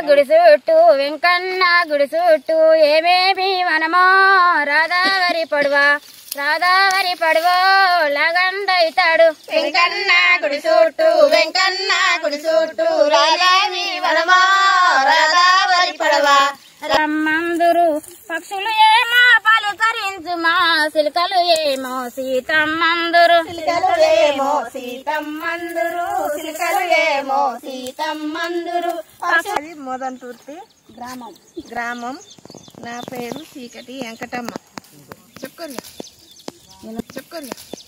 గుడి చుట్టూ వెంకన్న గుడి చుట్టూ ఏమేమి వనమో రాధావరి పడువా రాధావరి పడువో లగండైతాడు వెంకన్న గుడి చుట్టూ వెంకన్న గుడి చుట్టూ రాజావి వనమా రాధావరి పడవా రమ్మందురు పక్షులు ఏమో పలుకరించు మా సిలుకలు ఏమో సీతమ్మందురు సిలికలు ఏమో సీతమ్మందురు సిలికలు ఏమో సీతమ్మందురు అది మోదంతూర్తి గ్రామం గ్రామం నా పేరు చీకటి వెంకటమ్మ చెప్పుకోలే చెప్పుకోలే